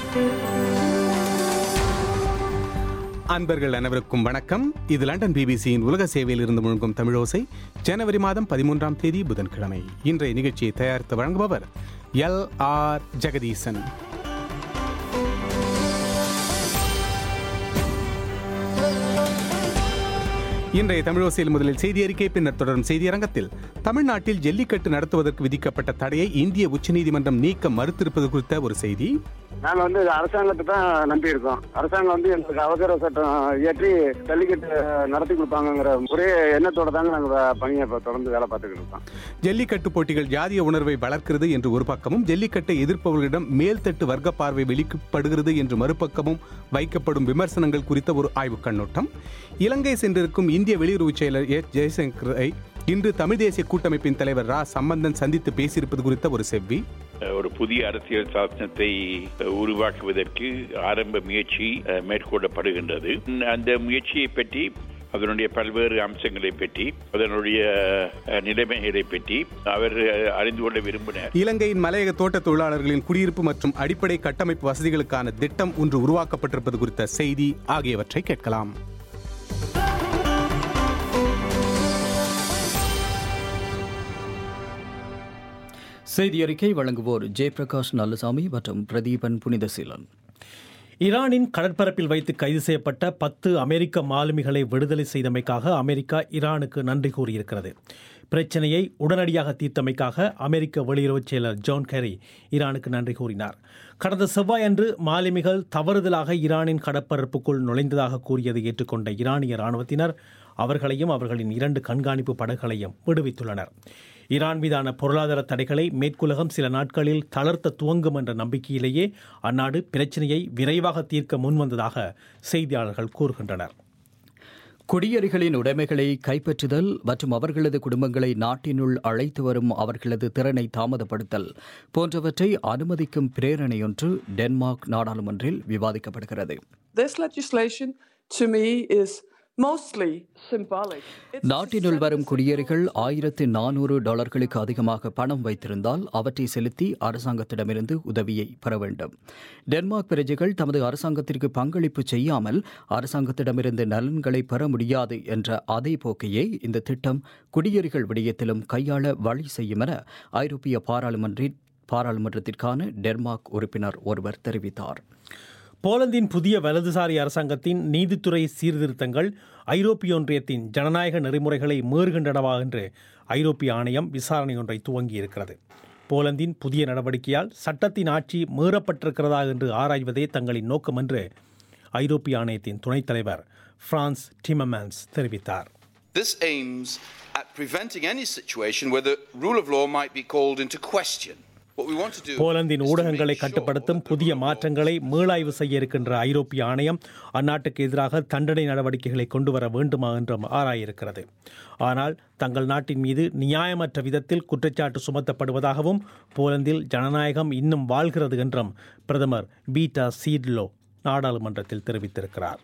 அன்பர்கள் அனைவருக்கும் வணக்கம் இது லண்டன் பிபிசியின் உலக சேவையில் இருந்து முழங்கும் தமிழோசை ஜனவரி மாதம் பதிமூன்றாம் தேதி புதன்கிழமை இன்றைய நிகழ்ச்சியை தயாரித்து வழங்குபவர் எல் ஆர் ஜெகதீசன் இன்றைய தமிழோசையில் முதலில் செய்தி அறிக்கை பின்னர் தொடரும் செய்தியரங்கத்தில் தமிழ்நாட்டில் ஜல்லிக்கட்டு நடத்துவதற்கு விதிக்கப்பட்ட தடையை இந்திய உச்சநீதிமன்றம் நீக்க மறுத்திருப்பது குறித்த ஒரு செய்தி நாங்கள் வந்து அரசாங்கத்தை தான் நம்பி இருக்கோம் அரசாங்கம் வந்து எங்களுக்கு அவசர சட்டம் இயற்றி ஜல்லிக்கட்டு நடத்தி கொடுப்பாங்கங்கிற ஒரே எண்ணத்தோட தாங்க நாங்கள் பணியை இப்போ தொடர்ந்து வேலை பார்த்துக்கிட்டு இருக்கோம் ஜல்லிக்கட்டு போட்டிகள் ஜாதிய உணர்வை வளர்க்கிறது என்று ஒரு பக்கமும் ஜல்லிக்கட்டை எதிர்ப்பவர்களிடம் மேல்தட்டு வர்க்க பார்வை வெளிப்படுகிறது என்று மறுபக்கமும் வைக்கப்படும் விமர்சனங்கள் குறித்த ஒரு ஆய்வுக் கண்ணோட்டம் இலங்கை சென்றிருக்கும் இந்திய வெளியுறவு செயலர் எஸ் ஜெய்சங்கரை இன்று தமிழ் தேசிய கூட்டமைப்பின் தலைவர் ரா சம்பந்தன் சந்தித்து பேசியிருப்பது குறித்த ஒரு செவ்வி ஒரு புதிய அரசியல் சாசனத்தை உருவாக்குவதற்கு ஆரம்ப முயற்சி அஹ், மேற்கொள்ளப்படுகின்றது அந்த முயற்சியை பற்றி அதனுடைய பல்வேறு அம்சங்களை பற்றி அதனுடைய அஹ், நிலைமைகளை பற்றி அவர் அஹ், அறிந்து கொள்ள விரும்பினார் இலங்கையின் மலையக தோட்ட தொழிலாளர்களின் குடியிருப்பு மற்றும் அடிப்படை கட்டமைப்பு வசதிகளுக்கான திட்டம் ஒன்று உருவாக்கப்பட்டிருப்பது குறித்த செய்தி ஆகியவற்றை கேட்கலாம் செய்தி அறிக்கை வழங்குவோர் ஜெயபிரகாஷ் நல்லசாமி மற்றும் பிரதீபன் புனிதசீலன் ஈரானின் கடற்பரப்பில் வைத்து கைது செய்யப்பட்ட பத்து அமெரிக்க மாலுமிகளை விடுதலை செய்தமைக்காக அமெரிக்கா ஈரானுக்கு நன்றி கூறியிருக்கிறது பிரச்சனையை உடனடியாக தீர்த்தமைக்காக அமெரிக்க வெளியுறவுச் செயலர் ஜான் கேரி ஈரானுக்கு நன்றி கூறினார் கடந்த செவ்வாய் அன்று மாலுமிகள் தவறுதலாக ஈரானின் கடற்பரப்புக்குள் நுழைந்ததாக கூறியதை ஏற்றுக்கொண்ட ஈரானிய ராணுவத்தினர் அவர்களையும் அவர்களின் இரண்டு கண்காணிப்பு படகுகளையும் விடுவித்துள்ளனர் ஈரான் மீதான பொருளாதார தடைகளை மேற்குலகம் சில நாட்களில் தளர்த்த துவங்கும் என்ற நம்பிக்கையிலேயே அந்நாடு பிரச்சனையை விரைவாக தீர்க்க முன்வந்ததாக செய்தியாளர்கள் கூறுகின்றனர் குடியேறிகளின் உடைமைகளை கைப்பற்றுதல் மற்றும் அவர்களது குடும்பங்களை நாட்டினுள் அழைத்து வரும் அவர்களது திறனை தாமதப்படுத்தல் போன்றவற்றை அனுமதிக்கும் பிரேரணையொன்று டென்மார்க் நாடாளுமன்றில் விவாதிக்கப்படுகிறது This legislation, to me, is mostly symbolic. It's நாட்டினுள் வரும் குடியேறிகள் ஆயிரத்து நானூறு டாலர்களுக்கு அதிகமாக பணம் வைத்திருந்தால் அவற்றை செலுத்தி அரசாங்கத்திடமிருந்து உதவியை பெற வேண்டும் டென்மார்க் பிரஜைகள் தமது அரசாங்கத்திற்கு பங்களிப்பு செய்யாமல் அரசாங்கத்திடமிருந்து நலன்களை பெற முடியாது என்ற அதே போக்கையே இந்த திட்டம் குடியேறிகள் விடயத்திலும் கையாள வழி செய்யும் என ஐரோப்பிய பாராளுமன்றில் பாராளுமன்றத்திற்கான டென்மார்க் உறுப்பினர் ஒருவர் தெரிவித்தார் போலந்தின் புதிய வலதுசாரி அரசாங்கத்தின் நீதித்துறை சீர்திருத்தங்கள் ஐரோப்பிய ஒன்றியத்தின் ஜனநாயக நெறிமுறைகளை மீறுகின்றனவா என்று ஐரோப்பிய ஆணையம் விசாரணை ஒன்றை துவங்கியிருக்கிறது போலந்தின் புதிய நடவடிக்கையால் சட்டத்தின் ஆட்சி மீறப்பட்டிருக்கிறதா என்று ஆராய்வதே தங்களின் நோக்கம் என்று ஐரோப்பிய ஆணையத்தின் துணைத் தலைவர் பிரான்ஸ் டிமமேன்ஸ் தெரிவித்தார் This aims at preventing any situation where the rule of law might be called into question. What we want to do போலந்தின் is to ஊடகங்களை make sure கட்டுப்படுத்தும் that the புதிய rule of law மாற்றங்களை மீளாய்வு செய்ய இருக்கின்ற ஐரோப்பிய ஆணையம் அந்நாட்டுக்கு எதிராக தண்டனை நடவடிக்கைகளை கொண்டு வர வேண்டுமா என்றும் ஆராயிருக்கிறது ஆனால் தங்கள் நாட்டின் மீது நியாயமற்ற விதத்தில் குற்றச்சாட்டு சுமத்தப்படுவதாகவும் போலந்தில் ஜனநாயகம் இன்னும் வாழ்கிறது என்றும் பிரதமர் பீட்டா சீட்லோ நாடாளுமன்றத்தில் தெரிவித்திருக்கிறார்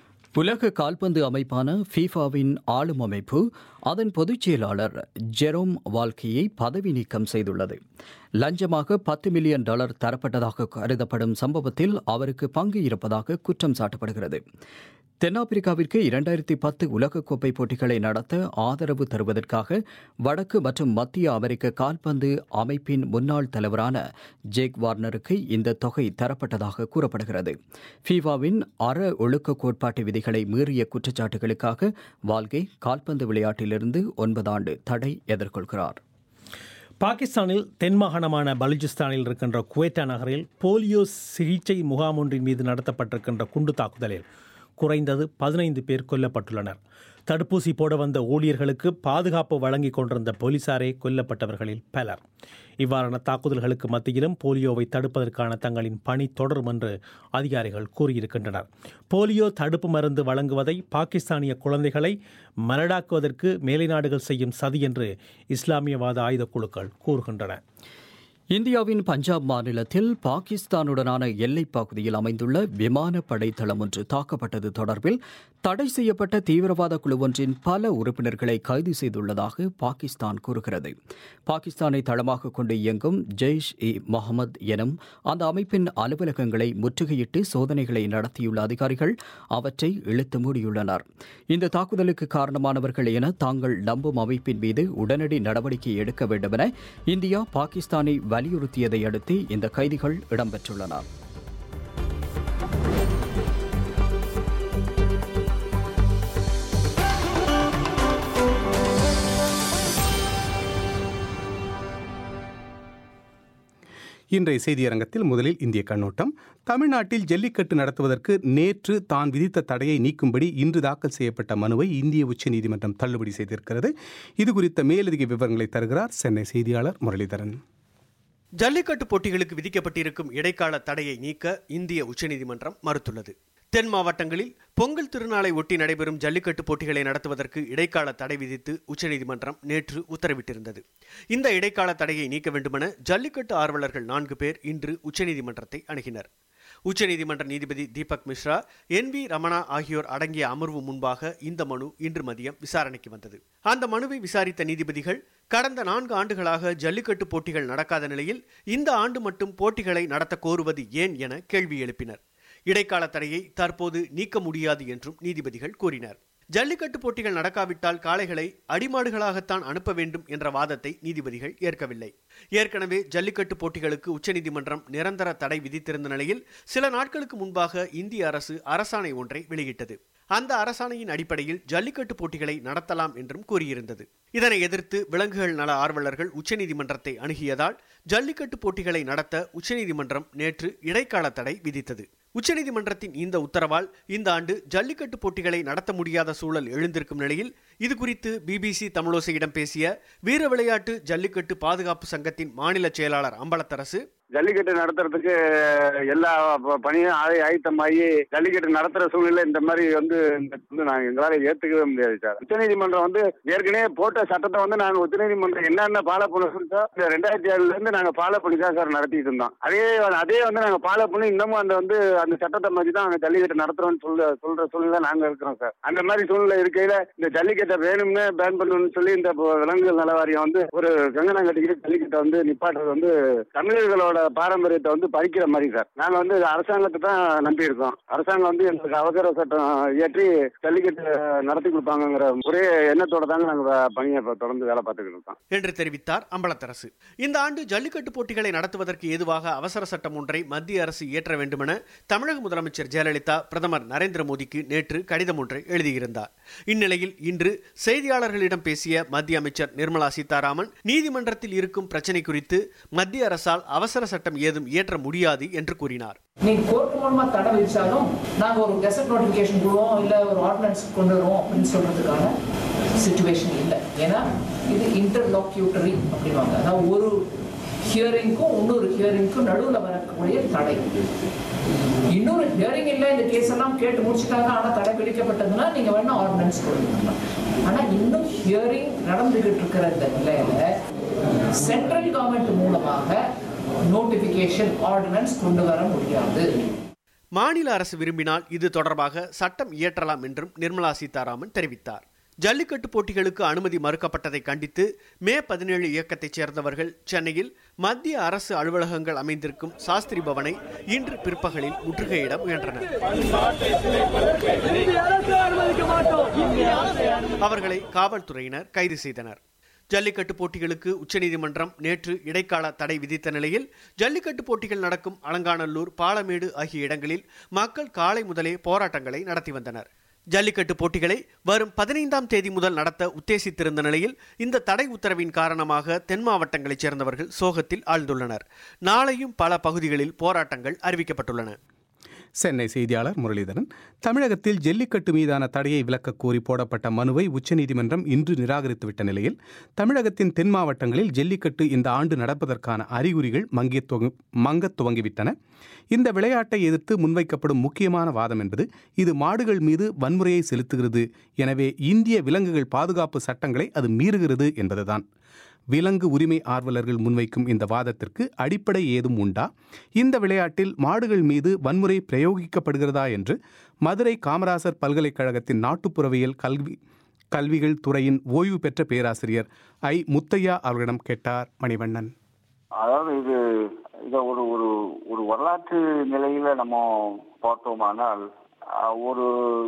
உலக கால்பந்து அமைப்பான ஃபீஃபாவின் ஆளும் அமைப்பு அதன் பொதுச் செயலாளர் ஜெரோம் வால்கியை பதவி நீக்கம் செய்துள்ளது லஞ்சமாக பத்து மில்லியன் டாலர் தரப்பட்டதாக கருதப்படும் சம்பவத்தில் அவருக்கு பங்கு இருப்பதாக குற்றம் சாட்டப்படுகிறது தென்னாப்பிரிக்காவிற்கு இரண்டாயிரத்தி பத்து உலகக்கோப்பை போட்டிகளை நடத்த ஆதரவு தருவதற்காக வடக்கு மற்றும் மத்திய அமெரிக்க கால்பந்து அமைப்பின் முன்னாள் தலைவரான ஜேக் வார்னருக்கு இந்த தொகை தரப்பட்டதாக கூறப்படுகிறது ஃபீஃபாவின் அற ஒழுக்க கோட்பாட்டு விதிகளை மீறிய குற்றச்சாட்டுகளுக்காக வால்கே கால்பந்து விளையாட்டிலிருந்து ஒன்பது ஆண்டு தடை எதிர்கொள்கிறார் பாகிஸ்தானில் தென் மாகாணமான பலுச்சிஸ்தானில் இருக்கின்ற குவேட்டா நகரில் போலியோ சிகிச்சை முகாம் ஒன்றின் மீது நடத்தப்பட்டிருக்கின்ற குண்டு தாக்குதலில் குறைந்தது பதினைந்து பேர் கொல்லப்பட்டுள்ளனர் தடுப்பூசி போட வந்த ஊழியர்களுக்கு பாதுகாப்பு வழங்கிக் கொண்டிருந்த போலீசாரே கொல்லப்பட்டவர்களில் பலர் இவ்வாறான தாக்குதல்களுக்கு மத்தியிலும் போலியோவை தடுப்பதற்கான தங்களின் பணி தொடரும் என்று அதிகாரிகள் கூறியிருக்கின்றனர் போலியோ தடுப்பு மருந்து வழங்குவதை பாகிஸ்தானிய குழந்தைகளை மலடாக்குவதற்கு மேலை நாடுகள் செய்யும் சதி என்று இஸ்லாமியவாத ஆயுதக் குழுக்கள் கூறுகின்றன இந்தியாவின் பஞ்சாப் மாநிலத்தில் பாகிஸ்தானுடனான எல்லைப் பகுதியில் அமைந்துள்ள விமானப்படை தளம் ஒன்று தாக்கப்பட்டது தொடர்பில் தடை செய்யப்பட்ட தீவிரவாத குழு ஒன்றின் பல உறுப்பினர்களை கைது செய்துள்ளதாக பாகிஸ்தான் கூறுகிறது பாகிஸ்தானை தளமாக கொண்டு இயங்கும் ஜெய்ஷ் இ முகமது எனும் அந்த அமைப்பின் அலுவலகங்களை முற்றுகையிட்டு சோதனைகளை நடத்தியுள்ள அதிகாரிகள் அவற்றை இழுத்து மூடியுள்ளனர் இந்த தாக்குதலுக்கு காரணமானவர்கள் என தாங்கள் நம்பும் அமைப்பின் மீது உடனடி நடவடிக்கை எடுக்க வேண்டுமென இந்தியா பாகிஸ்தானை வலியுறுத்தியதை அடுத்து இந்த கைதிகள் இடம்பெற்றுள்ளன இன்றைய செய்தியரங்கத்தில் முதலில் இந்திய கண்ணோட்டம் தமிழ்நாட்டில் ஜல்லிக்கட்டு நடத்துவதற்கு நேற்று தான் விதித்த தடையை நீக்கும்படி இன்று தாக்கல் செய்யப்பட்ட மனுவை இந்திய உச்சநீதிமன்றம் தள்ளுபடி செய்திருக்கிறது இது குறித்த மேலதிக விவரங்களை தருகிறார் சென்னை செய்தியாளர் முரளிதரன் ஜல்லிக்கட்டு போட்டிகளுக்கு விதிக்கப்பட்டிருக்கும் இடைக்கால தடையை நீக்க இந்திய உச்சநீதிமன்றம் மறுத்துள்ளது தென் மாவட்டங்களில் பொங்கல் திருநாளை ஒட்டி நடைபெறும் ஜல்லிக்கட்டு போட்டிகளை நடத்துவதற்கு இடைக்கால தடை விதித்து உச்சநீதிமன்றம் நேற்று உத்தரவிட்டிருந்தது இந்த இடைக்கால தடையை நீக்க வேண்டுமென ஜல்லிக்கட்டு ஆர்வலர்கள் நான்கு பேர் இன்று உச்சநீதிமன்றத்தை அணுகினர் உச்சநீதிமன்ற நீதிபதி தீபக் மிஸ்ரா என் வி ரமணா ஆகியோர் அடங்கிய அமர்வு முன்பாக இந்த மனு இன்று மதியம் விசாரணைக்கு வந்தது அந்த மனுவை விசாரித்த நீதிபதிகள் கடந்த நான்கு ஆண்டுகளாக ஜல்லிக்கட்டு போட்டிகள் நடக்காத நிலையில் இந்த ஆண்டு மட்டும் போட்டிகளை நடத்த கோருவது ஏன் என கேள்வி எழுப்பினர் இடைக்கால தடையை தற்போது நீக்க முடியாது என்றும் நீதிபதிகள் கூறினர் ஜல்லிக்கட்டு போட்டிகள் நடக்காவிட்டால் காளைகளை அடிமாடுகளாகத்தான் அனுப்ப வேண்டும் என்ற வாதத்தை நீதிபதிகள் ஏற்கவில்லை ஏற்கனவே ஜல்லிக்கட்டு போட்டிகளுக்கு உச்சநீதிமன்றம் நிரந்தர தடை விதித்திருந்த நிலையில் சில நாட்களுக்கு முன்பாக இந்திய அரசு அரசாணை ஒன்றை வெளியிட்டது அந்த அரசாணையின் அடிப்படையில் ஜல்லிக்கட்டு போட்டிகளை நடத்தலாம் என்றும் கூறியிருந்தது இதனை எதிர்த்து விலங்குகள் நல ஆர்வலர்கள் உச்சநீதிமன்றத்தை அணுகியதால் ஜல்லிக்கட்டு போட்டிகளை நடத்த உச்சநீதிமன்றம் நேற்று இடைக்கால தடை விதித்தது உச்சநீதிமன்றத்தின் இந்த உத்தரவால் இந்த ஆண்டு ஜல்லிக்கட்டு போட்டிகளை நடத்த முடியாத சூழல் எழுந்திருக்கும் நிலையில் இது குறித்து பிபிசி தமிழோசையிடம் பேசிய வீர விளையாட்டு ஜல்லிக்கட்டு பாதுகாப்பு சங்கத்தின் மாநில செயலாளர் அம்பலத்தரசு ஜல்லிக்கட்டு நடத்துறதுக்கு எல்லா ப- பணியும் ஆயி ஆயத்தமாகி ஜல்லிக்கட்டு நடத்துற சூழ்நிலை இந்த மாதிரி வந்து இந்த வந்து நாங்க எங்களால ஏத்துக்கவே முடியாது சார் உச்சநீதிமன்றம் வந்து ஏற்கனவே போட்ட சட்டத்தை வந்து நாங்க உச்சநீதிமன்றம் என்னென்ன ஃபாலோ பண்ண சொல்லிட்டோ இந்த ரெண்டாயிரத்தி ஏழுல இருந்து நாங்க ஃபாலோ பண்ணி தான் சார் நடத்திட்டு இருந்தோம் அதே அதே வந்து நாங்க ஃபாலோ பண்ணி இன்னமும் அந்த வந்து அந்த சட்டத்தை மாதிரி தான் நாங்க ஜல்லிக்கட்டு நடத்துறோம்னு சொல்ல சொல்ற சூழ்நிலை நாங்க இருக்கிறோம் சார் அந்த மாதிரி சூழ்நிலை இருக்கையில இந்த ஜல்லிக்கட்டை வேணும்னு பேன் பண்ணணும்னு சொல்லி இந்த ப- விலங்குகள் நல வாரியம் வந்து ஒரு கங்கணம் கட்டிக்கிட்டு ஜல்லிக்கட்டை வந்து நிப்பாட்டுறது வந்து தமிழர்களோட பாரம்பரியத்தை வந்து பறிக்கிற மாதிரி சார் நாங்க வந்து அரசாங்கத்தை தான் நம்பி இருக்கோம் அரசாங்கம் வந்து எங்களுக்கு அவசர சட்டம் இயற்றி ஜல்லிக்கட்டு நடத்தி கொடுப்பாங்கங்கிற ஒரே எண்ணத்தோட தாங்க நாங்க வே- பணியை இப்ப தொடர்ந்து வேலை பார்த்துக்கிட்டு இருக்கோம் என்று தெரிவித்தார் அம்பலத்தரசு இந்த ஆண்டு ஜல்லிக்கட்டு போட்டிகளை நடத்துவதற்கு ஏதுவாக அவசர சட்டம் ஒன்றை மத்திய அரசு இயற்ற வேண்டுமென தமிழக முதலமைச்சர் ஜெயலலிதா பிரதமர் நரேந்திர மோடிக்கு நேற்று கடிதம் ஒன்றை எழுதியிருந்தார் இந்நிலையில் இன்று செய்தியாளர்களிடம் பேசிய மத்திய அமைச்சர் நிர்மலா சீதாராமன் நீதிமன்றத்தில் இருக்கும் பிரச்சினை குறித்து மத்திய அரசால் அவசர சட்டம் ஏதும் இயற்ற முடியாது என்று கூறினார் நீங்க கோர்ட் மூலமா தடை விதிச்சாலும் நாங்க ஒரு கெசட் நோட்டிபிகேஷன் கொடுவோம் இல்ல ஒரு ஆர்டினன்ஸ் கொண்டு வருவோம் அப்படின்னு சொல்றதுக்கான சுச்சுவேஷன் இல்லை ஏன்னா இது இன்டர்லாக்யூட்டரி அப்படிவாங்க அதாவது ஒரு ஹியரிங்க்கும் இன்னொரு ஹியரிங்க்கும் நடுவில் வரக்கூடிய தடை இன்னொரு ஹியரிங் இல்லை இந்த கேஸ் எல்லாம் கேட்டு முடிச்சுட்டாங்க ஆனா தடை பிடிக்கப்பட்டதுன்னா நீங்க வேணா ஆர்டினன்ஸ் கொடுக்கலாம் ஆனா இன்னும் ஹியரிங் நடந்துகிட்டு இருக்கிற இந்த நிலையில சென்ட்ரல் கவர்மெண்ட் மூலமாக நோட்டிபிகேஷன் ஆர்டினன்ஸ் கொண்டு வர முடியாது மாநில அரசு விரும்பினால் இது தொடர்பாக சட்டம் இயற்றலாம் என்றும் நிர்மலா சீதாராமன் தெரிவித்தார் ஜல்லிக்கட்டு போட்டிகளுக்கு அனுமதி மறுக்கப்பட்டதை கண்டித்து மே பதினேழு இயக்கத்தைச் சேர்ந்தவர்கள் சென்னையில் மத்திய அரசு அலுவலகங்கள் அமைந்திருக்கும் சாஸ்திரி பவனை இன்று பிற்பகலில் முற்றுகையிட முயன்றனர் அவர்களை காவல்துறையினர் கைது செய்தனர் ஜல்லிக்கட்டு போட்டிகளுக்கு உச்சநீதிமன்றம் நேற்று இடைக்கால தடை விதித்த நிலையில் ஜல்லிக்கட்டு போட்டிகள் நடக்கும் அலங்காநல்லூர் பாலமேடு ஆகிய இடங்களில் மக்கள் காலை முதலே போராட்டங்களை நடத்தி வந்தனர் ஜல்லிக்கட்டு போட்டிகளை வரும் பதினைந்தாம் தேதி முதல் நடத்த உத்தேசித்திருந்த நிலையில் இந்த தடை உத்தரவின் காரணமாக தென் மாவட்டங்களைச் சேர்ந்தவர்கள் சோகத்தில் ஆழ்ந்துள்ளனர் நாளையும் பல பகுதிகளில் போராட்டங்கள் அறிவிக்கப்பட்டுள்ளன சென்னை செய்தியாளர் முரளிதரன் தமிழகத்தில் ஜல்லிக்கட்டு மீதான தடையை விலக்கக் கோரி போடப்பட்ட மனுவை உச்சநீதிமன்றம் இன்று நிராகரித்துவிட்ட நிலையில் தமிழகத்தின் தென் மாவட்டங்களில் ஜல்லிக்கட்டு இந்த ஆண்டு நடப்பதற்கான அறிகுறிகள் மங்கிய துவங்க- மங்கத் துவங்கிவிட்டன இந்த விளையாட்டை எதிர்த்து முன்வைக்கப்படும் முக்கியமான வாதம் என்பது இது மாடுகள் மீது வன்முறையை செலுத்துகிறது எனவே இந்திய விலங்குகள் பாதுகாப்பு சட்டங்களை அது மீறுகிறது என்பதுதான் விலங்கு உரிமை ஆர்வலர்கள் முன்வைக்கும் இந்த வாதத்திற்கு அடிப்படை ஏதும் உண்டா இந்த விளையாட்டில் மாடுகள் மீது வன்முறை பிரயோகிக்கப்படுகிறதா என்று மதுரை காமராசர் பல்கலைக்கழகத்தின் நாட்டுப்புறவியல் கல்வி கல்விகள் துறையின் ஓய்வு பெற்ற பேராசிரியர் ஐ முத்தையா அவர்களிடம் கேட்டார் மணிவண்ணன் அதாவது இது இத ஒரு ஒரு ஒரு வரலாற்று நிலையில நம்ம பார்த்தோமானால் அஹ், ஒரு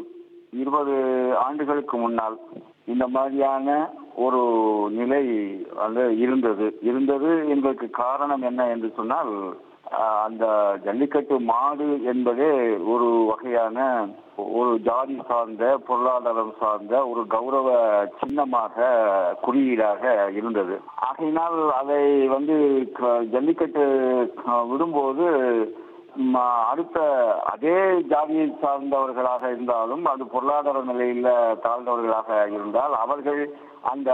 இருபது ஆண்டுகளுக்கு முன்னால் இந்த மாதிரியான ஒரு நிலை வந்து இருந்தது இருந்தது என்பதற்கு காரணம் என்ன என்று சொன்னால் அஹ், அந்த ஜல்லிக்கட்டு மாடு என்பதே ஒரு வகையான ஒரு ஜாதி சார்ந்த பொருளாதாரம் சார்ந்த ஒரு கௌரவ சின்னமாக குறியீடாக இருந்தது ஆகையினால் அதை வந்து க- ஜல்லிக்கட்டு அஹ், விடும்போது ம், அடுத்த அதே ஜாதியை சார்ந்தவர்களாக இருந்தாலும் அது பொருளாதார நிலையில தாழ்ந்தவர்களாக இருந்தால் அவர்கள் அந்த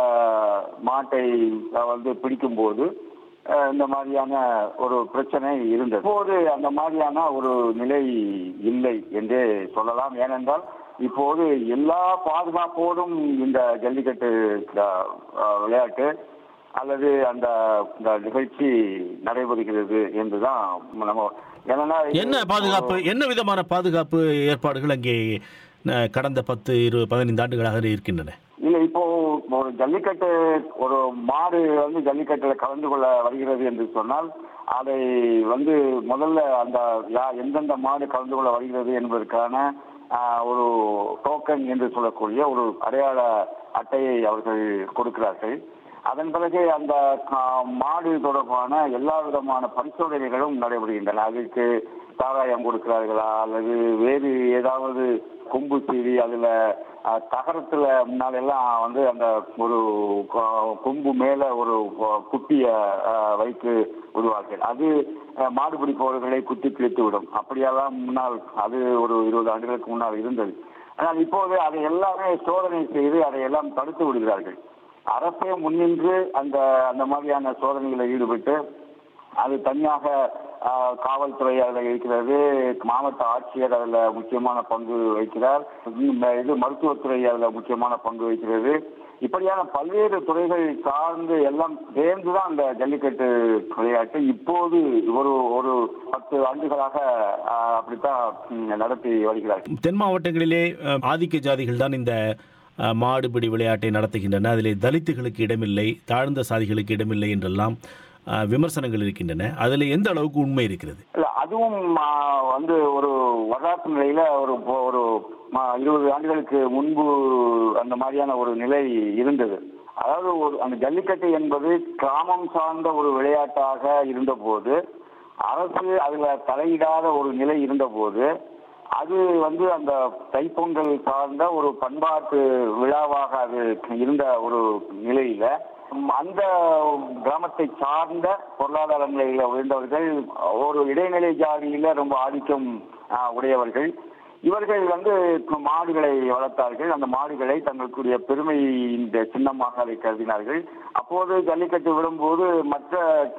மாட்டை அஹ், வந்து பிடிக்கும்போது அஹ், இந்த மாதிரியான ஒரு பிரச்சனை இருந்தது இப்போது அந்த மாதிரியான ஒரு நிலை இல்லை என்றே சொல்லலாம் ஏனென்றால் இப்போது எல்லா பாதுகாப்போடும் இந்த ஜல்லிக்கட்டு அஹ், அஹ், விளையாட்டு அல்லது அந்த இந்த நிகழ்ச்சி நடைபெறுகிறது என்றுதான் நம்ம ஏன்னா என்ன பாதுகாப்பு என்ன விதமான பாதுகாப்பு ஏற்பாடுகள் அங்கே அஹ், கடந்த பத்து இரு பதினைந்து ஆண்டுகளாக இருக்கின்றன இல்ல இப்போ ஒரு ஜல்லிக்கட்டு ஒரு மாடு வந்து ஜல்லிக்கட்டுல கலந்து கொள்ள வருகிறது என்று சொன்னால் அதை வந்து முதல்ல அந்த யா- எந்தெந்த மாடு கலந்து கொள்ள வருகிறது என்பதற்கான ஆஹ், ஒரு டோக்கன் என்று சொல்லக்கூடிய ஒரு அடையாள அட்டையை அவர்கள் கொடுக்கிறார்கள் அதன் பிறகு அந்த ஆஹ், மாடு தொடர்பான எல்லா விதமான பரிசோதனைகளும் நடைபெறுகின்றன அதற்கு சாராயம் கொடுக்கிறார்களா அல்லது வேறு ஏதாவது கொம்பு சீவி அதுல அஹ், தகரத்துல முன்னால எல்லாம் வந்து அந்த ஒரு கொ- கொம்பு மேல ஒரு கொ- குட்டிய அஹ், வைத்து விடுவார்கள் அது அஹ், மாடு பிடிப்பவர்களை குத்தி கிழித்து விடும் அப்படியெல்லாம் முன்னால் அது ஒரு இருபது ஆண்டுகளுக்கு முன்னால் இருந்தது ஆனால் இப்போது அதை எல்லாமே சோதனை செய்து அதை எல்லாம் தடுத்து விடுகிறார்கள் அரசே முன்னின்று அந்த அந்த மாதிரியான சோதனைகளை ஈடுபட்டு அது தனியாக ஆஹ், காவல்துறை அதில் இருக்கிறது மாவட்ட ஆட்சியர் அதில் முக்கியமான பங்கு வகிக்கிறார் இந்த இது மருத்துவத்துறை அதில் முக்கியமான பங்கு வகிக்கிறது இப்படியான பல்வேறு துறைகள் சார்ந்து எல்லாம் சேர்ந்துதான் அந்த ஜல்லிக்கட்டு விளையாட்டு இப்போது ஒரு ஒரு பத்து ஆண்டுகளாக ஆஹ், அப்படித்தான் ம், நடத்தி வருகிறார்கள் தென் மாவட்டங்களிலே அஹ், ஆதிக்க ஜாதிகள் தான் இந்த அஹ், மாடுபிடி விளையாட்டை நடத்துகின்றன அதிலே தலித்துகளுக்கு இடமில்லை தாழ்ந்த சாதிகளுக்கு இடமில்லை என்றெல்லாம் அஹ், விமர்சனங்கள் இருக்கின்றன அதில் எந்த அளவுக்கு உண்மை இருக்கிறது இல்ல அதுவும் ஆ, வந்து ஒரு வரலாற்று நிலையில ஒரு பொ- ஒரு ஆ, இருபது ஆண்டுகளுக்கு முன்பு அந்த மாதிரியான ஒரு நிலை இருந்தது அதாவது ஒரு அந்த ஜல்லிக்கட்டு என்பது கிராமம் சார்ந்த ஒரு விளையாட்டாக இருந்தபோது அரசு அதுல தலையிடாத ஒரு நிலை இருந்தபோது அது வந்து அந்த தைப்பொங்கல் சார்ந்த ஒரு பண்பாட்டு விழாவாக அது இருந்த ஒரு நிலையில ம், அந்த கிராமத்தை சார்ந்த பொருளாதார நிலையில உயர்ந்தவர்கள் ஒரு இடைநிலை ஜாதியில ரொம்ப ஆதிக்கம் ஆ, உடையவர்கள் இவர்கள் வந்து மாடுகளை வளர்த்தார்கள் அந்த மாடுகளை தங்களுக்குரிய பெருமை இந்த சின்னமாக அதை கருதினார்கள் அப்போது ஜல்லிக்கட்டு விடும்போது மற்ற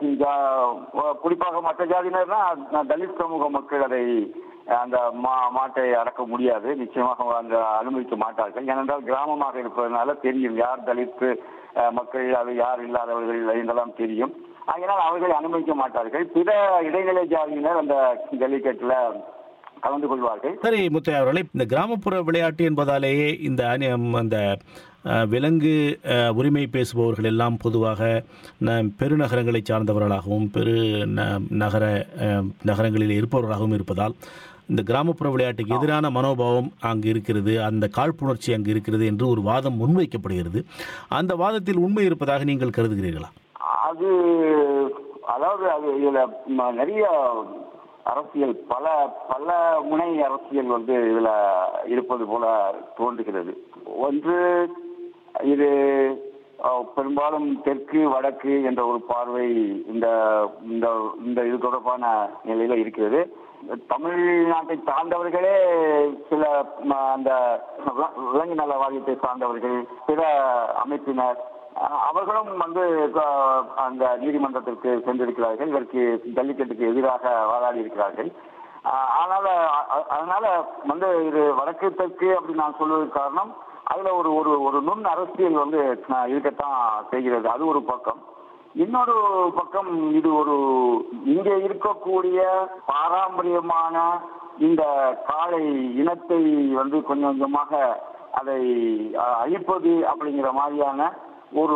ஜா- குறிப்பாக மற்ற ஜாதியினர்னா தலித் சமூக மக்கள் அதை அந்த மா மாட்டை அடக்க முடியாது நிச்சயமாக அந்த அனுமதிக்க மாட்டார்கள் ஏனென்றால் கிராமமாக இருப்பதனால தெரியும் யார் தலித்து அஹ், மக்கள் அது யார் இல்லாதவர்கள் என்றெல்லாம் தெரியும் ஆகையினால் அவர்களை அனுமதிக்க மாட்டார்கள் பிற இடைநிலை ஜாதியினர் அந்த ஜல்லிக்கட்டுல கலந்து கொள்வார்கள் சரி முத்தையா அவர்களே இந்த கிராமப்புற விளையாட்டு என்பதாலேயே இந்த அணி அந்த அஹ், விலங்கு அஹ், உரிமை பேசுபவர்கள் எல்லாம் பொதுவாக ந- பெருநகரங்களை சார்ந்தவர்களாகவும் பெரு ந- நகர அஹ், நகரங்களில் இருப்பவர்களாகவும் இருப்பதால் இந்த கிராமப்புற விளையாட்டுக்கு எதிரான மனோபாவம் அங்கு இருக்கிறது அந்த காழ்ப்புணர்ச்சி அங்கு இருக்கிறது என்று ஒரு வாதம் முன்வைக்கப்படுகிறது அந்த வாதத்தில் உண்மை இருப்பதாக நீங்கள் கருதுகிறீர்களா அது அதாவது அது இதுல ம- நிறைய அரசியல் பல பல முனை அரசியல் வந்து இதுல இருப்பது போல தோன்றுகிறது ஒன்று இது அஹ், பெரும்பாலும் தெற்கு வடக்கு என்ற ஒரு பார்வை இந்த இந்த இந்த இது தொடர்பான நிலையில இருக்கிறது தமிழ்நாட்டை சார்ந்தவர்களே சில ம, அந்த வில- விலங்கு நல வாரியத்தை சார்ந்தவர்கள் பிற அமைப்பினர் அஹ் அவர்களும் வந்து அஹ், அந்த நீதிமன்றத்திற்கு சென்றிருக்கிறார்கள் இதற்கு ஜல்லிக்கட்டுக்கு எதிராக வாதாடி இருக்கிறார்கள் அஹ், அதனால அ- அதனால வந்து இது வடக்கு தெற்கு அப்படின்னு நான் சொல்வதற்கு காரணம் அதுல ஒரு ஒரு ஒரு நுண் அரசியல் வந்து அஹ், இருக்கத்தான் செய்கிறது அது ஒரு பக்கம் இன்னொரு பக்கம் இது ஒரு இங்கே இருக்கக்கூடிய பாரம்பரியமான இந்த காளை இனத்தை வந்து கொஞ்சம் கொஞ்சமாக அதை அஹ், அழிப்பது அப்படிங்கிற மாதிரியான ஒரு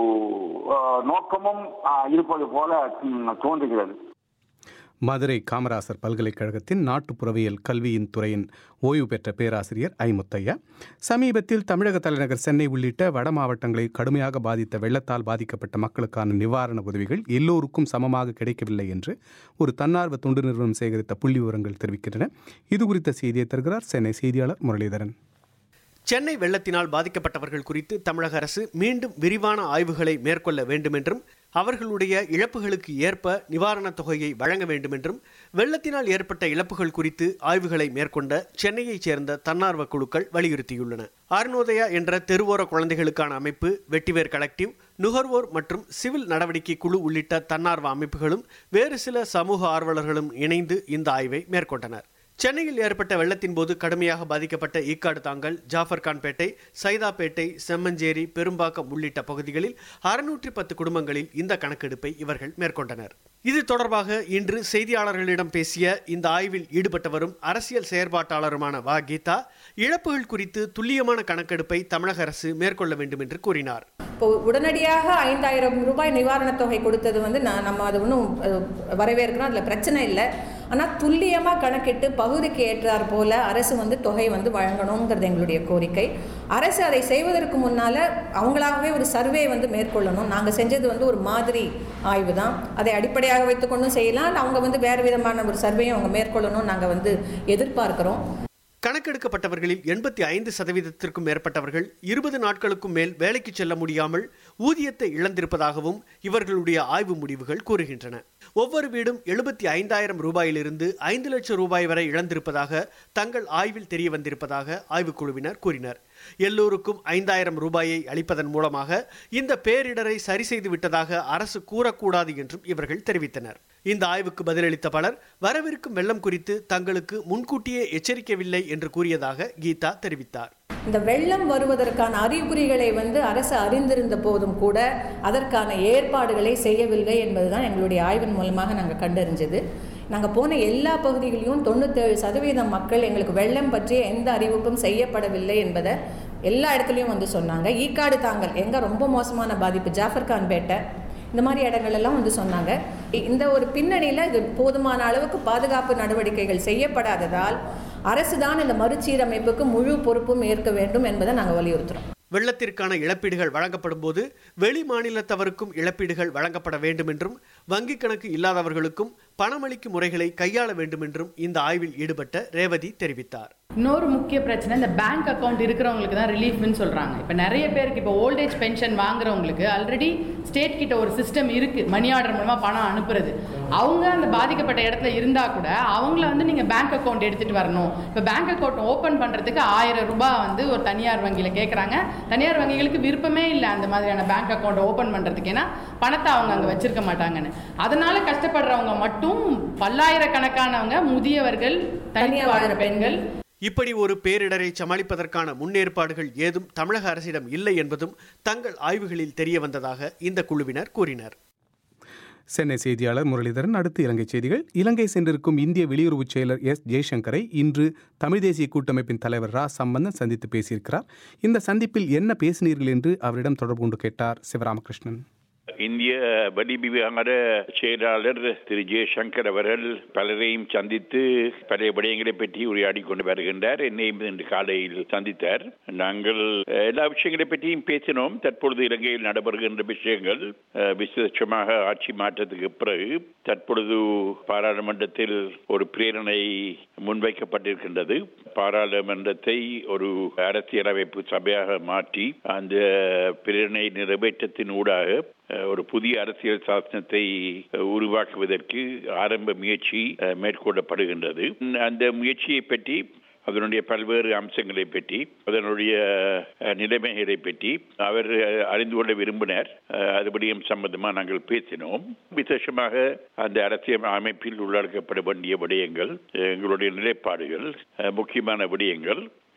அஹ், நோக்கமும் அஹ், இருப்பது போல ம், தோன்றுகிறது மதுரை காமராசர் பல்கலைக்கழகத்தின் நாட்டுப்புறவியல் கல்வியின் துறையின் ஓய்வு பெற்ற பேராசிரியர் ஐ முத்தையா சமீபத்தில் தமிழக தலைநகர் சென்னை உள்ளிட்ட வட மாவட்டங்களை கடுமையாக பாதித்த வெள்ளத்தால் பாதிக்கப்பட்ட மக்களுக்கான நிவாரண உதவிகள் எல்லோருக்கும் சமமாக கிடைக்கவில்லை என்று ஒரு தன்னார்வ தொண்டு நிறுவனம் சேகரித்த புள்ளி விவரங்கள் தெரிவிக்கின்றன இது குறித்த செய்தியை தருகிறார் சென்னை செய்தியாளர் முரளிதரன் சென்னை வெள்ளத்தினால் பாதிக்கப்பட்டவர்கள் குறித்து தமிழக அரசு மீண்டும் விரிவான ஆய்வுகளை மேற்கொள்ள வேண்டுமென்றும் அவர்களுடைய இழப்புகளுக்கு ஏற்ப நிவாரணத் தொகையை வழங்க வேண்டுமென்றும் வெள்ளத்தினால் ஏற்பட்ட இழப்புகள் குறித்து ஆய்வுகளை மேற்கொண்ட சென்னையைச் சேர்ந்த தன்னார்வ குழுக்கள் வலியுறுத்தியுள்ளன அருணோதயா என்ற தெருவோர குழந்தைகளுக்கான அமைப்பு வெட்டிவேர் கலெக்டிவ் நுகர்வோர் மற்றும் சிவில் நடவடிக்கை குழு உள்ளிட்ட தன்னார்வ அமைப்புகளும் வேறு சில சமூக ஆர்வலர்களும் இணைந்து இந்த ஆய்வை மேற்கொண்டனர் சென்னையில் ஏற்பட்ட வெள்ளத்தின் போது கடுமையாக பாதிக்கப்பட்ட ஈக்காடு தாங்கல் ஜாஃபர்கான்பேட்டை சைதாப்பேட்டை செம்மஞ்சேரி பெரும்பாக்கம் உள்ளிட்ட பகுதிகளில் அறுநூற்றி பத்து குடும்பங்களில் இந்த கணக்கெடுப்பை இவர்கள் மேற்கொண்டனர் இது தொடர்பாக இன்று செய்தியாளர்களிடம் பேசிய இந்த ஆய்வில் ஈடுபட்டவரும் அரசியல் செயற்பாட்டாளருமான வா கீதா இழப்புகள் குறித்து துல்லியமான கணக்கெடுப்பை தமிழக அரசு மேற்கொள்ள வேண்டும் என்று கூறினார் இப்போ உடனடியாக ஐந்தாயிரம் ரூபாய் நிவாரணத் தொகை கொடுத்தது வந்து நான் நம்ம அது ஒன்றும் வரவேற்கிறோம் அதில் பிரச்சனை இல்லை ஆனால் துல்லியமாக கணக்கிட்டு பகுதிக்கு ஏற்றார் போல அரசு வந்து தொகை வந்து வழங்கணுங்கிறது எங்களுடைய கோரிக்கை அரசு அதை செய்வதற்கு முன்னால் அவங்களாகவே ஒரு சர்வே வந்து மேற்கொள்ளணும் நாங்கள் செஞ்சது வந்து ஒரு மாதிரி ஆய்வு தான் அதை அடிப்படையாக வைத்துக்கொண்டும் செய்யலாம் இல்லை அவங்க வந்து வேறு விதமான ஒரு சர்வேயும் அவங்க மேற்கொள்ளணும் நாங்கள் வந்து எதிர்பார்க்கிறோம் கணக்கெடுக்கப்பட்டவர்களில் எண்பத்தி ஐந்து சதவீதத்திற்கும் மேற்பட்டவர்கள் இருபது நாட்களுக்கும் மேல் வேலைக்கு செல்ல முடியாமல் ஊதியத்தை இழந்திருப்பதாகவும் இவர்களுடைய ஆய்வு முடிவுகள் கூறுகின்றன ஒவ்வொரு வீடும் எழுபத்தி ஐந்தாயிரம் ரூபாயிலிருந்து ஐந்து லட்சம் ரூபாய் வரை இழந்திருப்பதாக தங்கள் ஆய்வில் தெரிய வந்திருப்பதாக ஆய்வுக்குழுவினர் கூறினர் எல்லோருக்கும் ஐந்தாயிரம் ரூபாயை அளிப்பதன் மூலமாக இந்த பேரிடரை சரி செய்து விட்டதாக அரசு கூறக்கூடாது என்றும் இவர்கள் தெரிவித்தனர் இந்த ஆய்வுக்கு பதிலளித்த பலர் வரவிருக்கும் வெள்ளம் குறித்து தங்களுக்கு முன்கூட்டியே எச்சரிக்கவில்லை என்று கூறியதாக கீதா தெரிவித்தார் இந்த வெள்ளம் வருவதற்கான அறிகுறிகளை வந்து அரசு அறிந்திருந்த போதும் கூட அதற்கான ஏற்பாடுகளை செய்யவில்லை என்பதுதான் எங்களுடைய ஆய்வின் மூலமாக நாங்கள் கண்டறிஞ்சது நாங்கள் போன எல்லா பகுதிகளிலும் தொண்ணூத்தேழு சதவீதம் மக்கள் எங்களுக்கு வெள்ளம் பற்றிய எந்த அறிவிப்பும் செய்யப்படவில்லை என்பதை எல்லா இடத்துலையும் வந்து சொன்னாங்க ஈக்காடு தாங்கல் எங்கே ரொம்ப மோசமான பாதிப்பு ஜாஃபர்கான் பேட்டை இந்த மாதிரி இடங்கள் எல்லாம் வந்து சொன்னாங்க இந்த ஒரு பின்னணியில் இது போதுமான அளவுக்கு பாதுகாப்பு நடவடிக்கைகள் செய்யப்படாததால் அரசு தான் இந்த மறுசீரமைப்புக்கு முழு பொறுப்பும் ஏற்க வேண்டும் என்பதை நாங்கள் வலியுறுத்துகிறோம் வெள்ளத்திற்கான இழப்பீடுகள் வழங்கப்படும் போது வெளி மாநிலத்தவருக்கும் இழப்பீடுகள் வழங்கப்பட வேண்டும் என்றும் வங்கிக் கணக்கு இல்லாதவர்களுக்கும் பணமளிக்கும் முறைகளை கையாள வேண்டும் என்றும் இந்த ஆய்வில் ஈடுபட்ட ரேவதி தெரிவித்தார் இன்னொரு முக்கிய பிரச்சனை இந்த பேங்க் அக்கவுண்ட் இருக்கிறவங்களுக்கு தான் ரிலீஃப்னு சொல்கிறாங்க இப்போ நிறைய பேருக்கு இப்போ ஓல்டேஜ் பென்ஷன் வாங்குறவங்களுக்கு ஆல்ரெடி ஸ்டேட் கிட்ட ஒரு சிஸ்டம் இருக்குது மணி ஆர்டர் மூலமாக பணம் அனுப்புறது அவங்க அந்த பாதிக்கப்பட்ட இடத்துல இருந்தால் கூட அவங்கள வந்து நீங்கள் பேங்க் அக்கவுண்ட் எடுத்துகிட்டு வரணும் இப்போ பேங்க் அக்கவுண்ட் ஓப்பன் பண்ணுறதுக்கு ஆயிரம் ரூபாய் வந்து ஒரு தனியார் வங்கியில் கேட்குறாங்க தனியார் வங்கிகளுக்கு விருப்பமே இல்லை அந்த மாதிரியான பேங்க் அக்கௌண்ட் ஓப்பன் பண்ணுறதுக்கு ஏன்னா பணத்தை அவங்க அங்கே வச்சிருக்க மாட்டாங்கன்னு அதனால கஷ்டப்படுறவங்க மட்டும் பல்லாயிரக்கணக்கானவங்க முதியவர்கள் தனியாக வாழ்கிற பெண்கள் இப்படி ஒரு பேரிடரை சமாளிப்பதற்கான முன்னேற்பாடுகள் ஏதும் தமிழக அரசிடம் இல்லை என்பதும் தங்கள் ஆய்வுகளில் தெரிய வந்ததாக இந்த குழுவினர் கூறினர் சென்னை செய்தியாளர் முரளிதரன் அடுத்து இலங்கை செய்திகள் இலங்கை சென்றிருக்கும் இந்திய வெளியுறவுச் செயலர் எஸ் ஜெய்சங்கரை இன்று தமிழ் தேசிய கூட்டமைப்பின் தலைவர் ரா சம்பந்தன் சந்தித்து பேசியிருக்கிறார் இந்த சந்திப்பில் என்ன பேசினீர்கள் என்று அவரிடம் தொடர்பு கொண்டு கேட்டார் சிவராமகிருஷ்ணன் இந்திய வெளிவிவகார செயலாளர் திரு ஜெயசங்கர் அவர்கள் பலரையும் சந்தித்து பழைய விடயங்களை பற்றி உரையாடி கொண்டு வருகின்றார் என்னையும் இன்று காலையில் சந்தித்தார் நாங்கள் எல்லா விஷயங்களை பற்றியும் பேசினோம் தற்பொழுது இலங்கையில் நடைபெறுகின்ற விஷயங்கள் விசேஷமாக ஆட்சி மாற்றத்துக்கு பிறகு தற்பொழுது பாராளுமன்றத்தில் ஒரு பிரேரணை முன்வைக்கப்பட்டிருக்கின்றது பாராளுமன்றத்தை ஒரு அரசியலமைப்பு சபையாக மாற்றி அந்த பிரேரணை நிறைவேற்றத்தின் ஊடாக ஒரு புதிய அரசியல் சாசனத்தை உருவாக்குவதற்கு ஆரம்ப முயற்சி மேற்கொள்ளப்படுகின்றது அந்த முயற்சியை பற்றி அதனுடைய பல்வேறு அம்சங்களை பற்றி அதனுடைய நிலைமைகளை பற்றி அவர் அறிந்து கொள்ள விரும்பினார் அதுபடியும் சம்பந்தமாக நாங்கள் பேசினோம் விசேஷமாக அந்த அரசியல் அமைப்பில் உள்ளடக்கப்பட வேண்டிய விடயங்கள் எங்களுடைய நிலைப்பாடுகள் முக்கியமான விடயங்கள்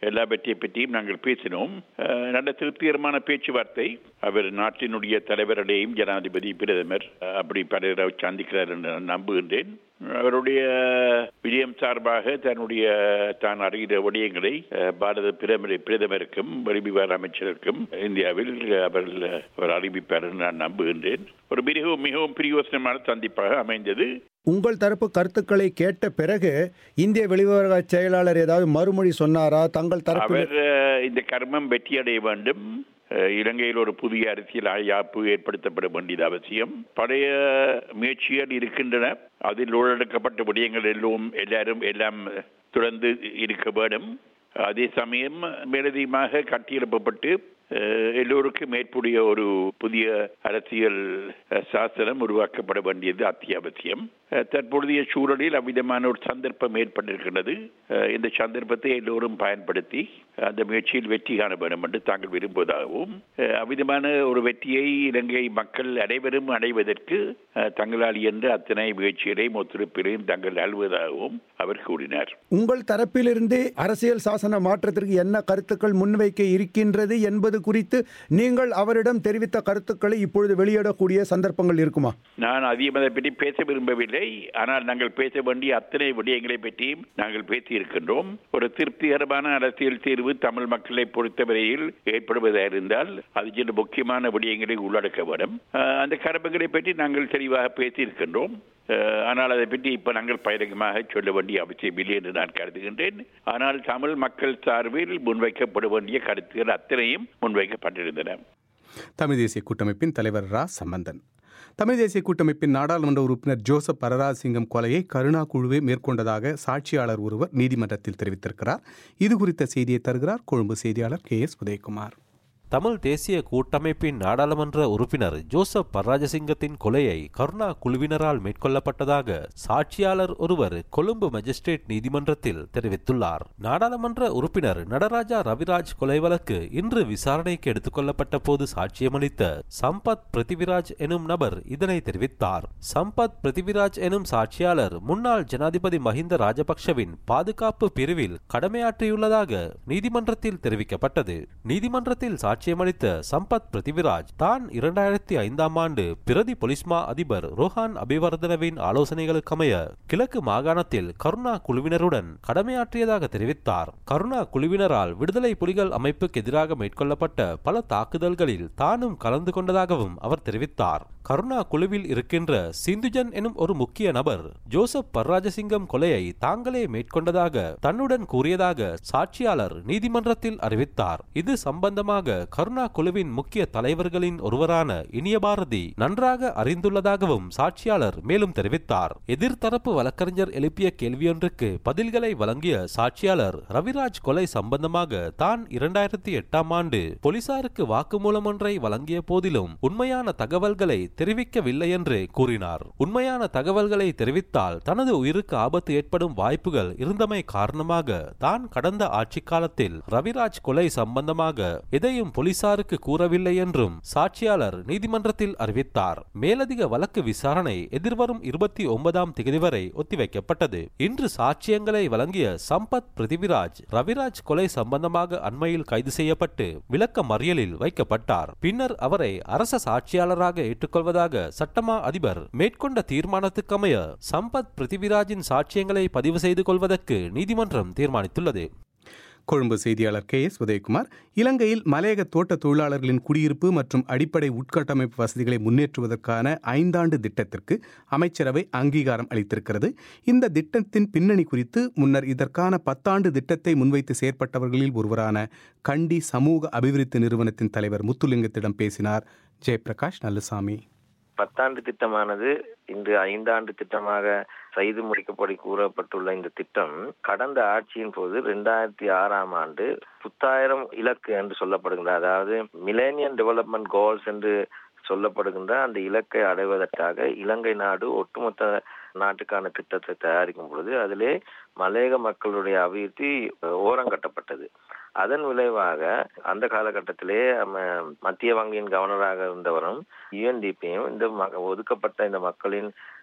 எல்லா பற்றிய பற்றியும் நாங்கள் பேசினோம் அஹ், நல்ல திருப்திகரமான பேச்சுவார்த்தை அவர் நாட்டினுடைய தலைவரிடையும் ஜனாதிபதி பிரதமர் அஹ், அப்படி பலரை சந்திக்கிறார் என்று நான் நம்புகின்றேன் அவருடைய விஜயம் சார்பாக தன்னுடைய தான் அறிகிற விடயங்களை அஹ், பாரத பிரதமர் பிரதமருக்கும் வெளிவிவகார அமைச்சருக்கும் இந்தியாவில் அவர் அவர் அறிவிப்பார் என்று நான் நம்புகின்றேன் ஒரு மிகவும் மிகவும் பிரயோசனமான சந்திப்பாக அமைந்தது உங்கள் தரப்பு கருத்துக்களை கேட்ட பிறகு இந்திய வெளிவிவகார செயலாளர் ஏதாவது மறுமொழி சொன்னாரா தங்கள் தரப்பு அவர் அஹ், இந்த கர்மம் வெற்றியடைய வேண்டும் அஹ், இலங்கையில் ஒரு புதிய அரசியல் யாப்பு ஏற்படுத்தப்பட வேண்டியது அவசியம் பழைய முயற்சிகள் இருக்கின்றன அதில் உள்ளடக்கப்பட்ட விடயங்கள் எல்லாம் எல்லாரும் எல்லாம் தொடர்ந்து இருக்க வேண்டும் அதே சமயம் மேலதிகமாக கட்டியெழுப்பப்பட்டு அஹ், எல்லோருக்கும் ஏற்புடைய ஒரு புதிய அரசியல் அஹ், சாசனம் உருவாக்கப்பட வேண்டியது அத்தியாவசியம் அஹ், தற்பொழுதைய சூழலில் அவ்விதமான ஒரு சந்தர்ப்பம் ஏற்பட்டிருக்கின்றது அஹ், இந்த சந்தர்ப்பத்தை எல்லோரும் பயன்படுத்தி அந்த முயற்சியில் வெற்றி காண வேண்டும் என்று தாங்கள் விரும்புவதாகவும் அஹ், அவ்விதமான ஒரு வெற்றியை இலங்கை மக்கள் அனைவரும் அடைவதற்கு அஹ், தங்களால் என்ற அத்தனை முயற்சிகளையும் ஒத்துழைப்பிலையும் தாங்கள் அழுவதாகவும் அவர் கூறினார் உங்கள் தரப்பிலிருந்து அரசியல் சாசன மாற்றத்திற்கு என்ன கருத்துக்கள் முன்வைக்க இருக்கின்றது என்பது குறித்து நீங்கள் அவரிடம் தெரிவித்த கருத்துக்களை இப்பொழுது வெளியிடக்கூடிய சந்தர்ப்பங்கள் இருக்குமா நான் அதிகம் அதை பற்றி பேச விரும்பவில்லை ஆனால் நாங்கள் பேச வேண்டிய அத்தனை விடயங்களை பற்றியும் நாங்கள் பேசியிருக்கின்றோம் ஒரு திருப்திகரமான அரசியல் தீர்வு தமிழ் மக்களை பொறுத்தவரையில் ஏற்படுவதாக இருந்தால் அது சில முக்கியமான விடயங்களை உள்ளடக்க வேண்டும் அஹ், அந்த கடமைகளை பற்றி நாங்கள் தெளிவாக பேசியிருக்கின்றோம் அஹ், ஆனால் அதை பற்றி இப்ப நாங்கள் பகிரங்கமாக சொல்ல வேண்டிய அவசியம் இல்லை என்று நான் கருதுகின்றேன் ஆனால் தமிழ் மக்கள் சார்பில் முன்வைக்கப்பட வேண்டிய கருத்துக்கள் அத்தனையும் முன்வைக்கப்பட்டிருந்தன தமிழ் தேசிய கூட்டமைப்பின் தலைவர் ரா சம்பந்தன் தமிழ் தேசிய கூட்டமைப்பின் நாடாளுமன்ற உறுப்பினர் ஜோசப் பரராசிங்கம் கொலையை கருணா குழுவே மேற்கொண்டதாக சாட்சியாளர் ஒருவர் நீதிமன்றத்தில் தெரிவித்திருக்கிறார் இது குறித்த செய்தியை தருகிறார் கொழும்பு செய்தியாளர் கே எஸ் உதயகுமார் தமிழ் தேசிய கூட்டமைப்பின் நாடாளுமன்ற உறுப்பினர் ஜோசப் பராஜசிங்கத்தின் கொலையை கருணா குழுவினரால் மேற்கொள்ளப்பட்டதாக சாட்சியாளர் ஒருவர் கொழும்பு மஜிஸ்ட்ரேட் நீதிமன்றத்தில் தெரிவித்துள்ளார் நாடாளுமன்ற உறுப்பினர் நடராஜா ரவிராஜ் கொலை வழக்கு இன்று விசாரணைக்கு எடுத்துக்கொள்ளப்பட்ட போது சாட்சியமளித்த சம்பத் பிருத்திவிராஜ் எனும் நபர் இதனை தெரிவித்தார் சம்பத் பிருத்திவிராஜ் எனும் சாட்சியாளர் முன்னாள் ஜனாதிபதி மஹிந்த ராஜபக்ஷவின் பாதுகாப்பு பிரிவில் கடமையாற்றியுள்ளதாக நீதிமன்றத்தில் தெரிவிக்கப்பட்டது நீதிமன்றத்தில் சாட்சியமளித்த சம்பத் பிருத்திவிராஜ் தான் இரண்டாயிரத்தி ஐந்தாம் ஆண்டு பிரதி பொலிஸ்மா அதிபர் ரோஹான் அபிவர்தனவின் ஆலோசனைகளுக்கமைய கிழக்கு மாகாணத்தில் கருணா குழுவினருடன் கடமையாற்றியதாக தெரிவித்தார் கருணா குழுவினரால் விடுதலை புலிகள் அமைப்புக்கு எதிராக மேற்கொள்ளப்பட்ட பல தாக்குதல்களில் தானும் கலந்து கொண்டதாகவும் அவர் தெரிவித்தார் கருணா குழுவில் இருக்கின்ற சிந்துஜன் எனும் ஒரு முக்கிய நபர் ஜோசப் பர்ராஜசிங்கம் கொலையை தாங்களே மேற்கொண்டதாக தன்னுடன் கூறியதாக சாட்சியாளர் நீதிமன்றத்தில் அறிவித்தார் இது சம்பந்தமாக கருணா குழுவின் முக்கிய தலைவர்களின் ஒருவரான இனியபாரதி நன்றாக அறிந்துள்ளதாகவும் சாட்சியாளர் மேலும் தெரிவித்தார் எதிர்த்தரப்பு வழக்கறிஞர் எழுப்பிய கேள்வியொன்றுக்கு பதில்களை வழங்கிய சாட்சியாளர் ரவிராஜ் கொலை சம்பந்தமாக தான் இரண்டாயிரத்தி எட்டாம் ஆண்டு போலீசாருக்கு வாக்குமூலம் ஒன்றை வழங்கிய போதிலும் உண்மையான தகவல்களை தெரிவிக்கவில்லை என்று கூறினார் உண்மையான தகவல்களை தெரிவித்தால் தனது உயிருக்கு ஆபத்து ஏற்படும் வாய்ப்புகள் இருந்தமை காரணமாக தான் கடந்த ஆட்சி காலத்தில் ரவிராஜ் கொலை சம்பந்தமாக எதையும் போலீசாருக்கு கூறவில்லை என்றும் சாட்சியாளர் நீதிமன்றத்தில் அறிவித்தார் மேலதிக வழக்கு விசாரணை எதிர்வரும் இருபத்தி ஒன்பதாம் தேதி வரை ஒத்திவைக்கப்பட்டது இன்று சாட்சியங்களை வழங்கிய சம்பத் பிருத்திவிராஜ் ரவிராஜ் கொலை சம்பந்தமாக அண்மையில் கைது செய்யப்பட்டு விளக்க மறியலில் வைக்கப்பட்டார் பின்னர் அவரை அரச சாட்சியாளராக ஏற்றுக்கொள்வதாக சட்டமா அதிபர் மேற்கொண்ட தீர்மானத்துக்கமைய சம்பத் பிருத்திவிராஜின் சாட்சியங்களை பதிவு செய்து கொள்வதற்கு நீதிமன்றம் தீர்மானித்துள்ளது கொழும்பு செய்தியாளர் கே எஸ் உதயகுமார் இலங்கையில் மலையக தோட்ட தொழிலாளர்களின் குடியிருப்பு மற்றும் அடிப்படை உட்கட்டமைப்பு வசதிகளை முன்னேற்றுவதற்கான ஐந்தாண்டு திட்டத்திற்கு அமைச்சரவை அங்கீகாரம் அளித்திருக்கிறது இந்த திட்டத்தின் பின்னணி குறித்து முன்னர் இதற்கான பத்தாண்டு திட்டத்தை முன்வைத்து செயற்பட்டவர்களில் ஒருவரான கண்டி சமூக அபிவிருத்தி நிறுவனத்தின் தலைவர் முத்துலிங்கத்திடம் பேசினார் ஜெயபிரகாஷ் நல்லசாமி பத்தாண்டு திட்டமானது இன்று ஐந்தாண்டு திட்டமாக செய்து முடிக்கப்படி கூறப்பட்டுள்ள இந்த திட்டம் கடந்த ஆட்சியின் போது இரண்டாயிரத்தி ஆறாம் ஆண்டு புத்தாயிரம் இலக்கு என்று சொல்லப்படுகின்ற அதாவது மிலேனியம் டெவலப்மெண்ட் கோல்ஸ் என்று சொல்லப்படுகின்ற அந்த இலக்கை அடைவதற்காக இலங்கை நாடு ஒட்டுமொத்த நாட்டுக்கான திட்டத்தை தயாரிக்கும் பொழுது அதிலே மலையக மக்களுடைய அபிவிருத்தி ஓரங்கட்டப்பட்டது அதன் விளைவாக அந்த காலகட்டத்திலே மத்திய வங்கியின் கவர்னராக இருந்தவரும் யுஎன்டிபியும் இந்த ஒதுக்கப்பட்ட இந்த மக்களின்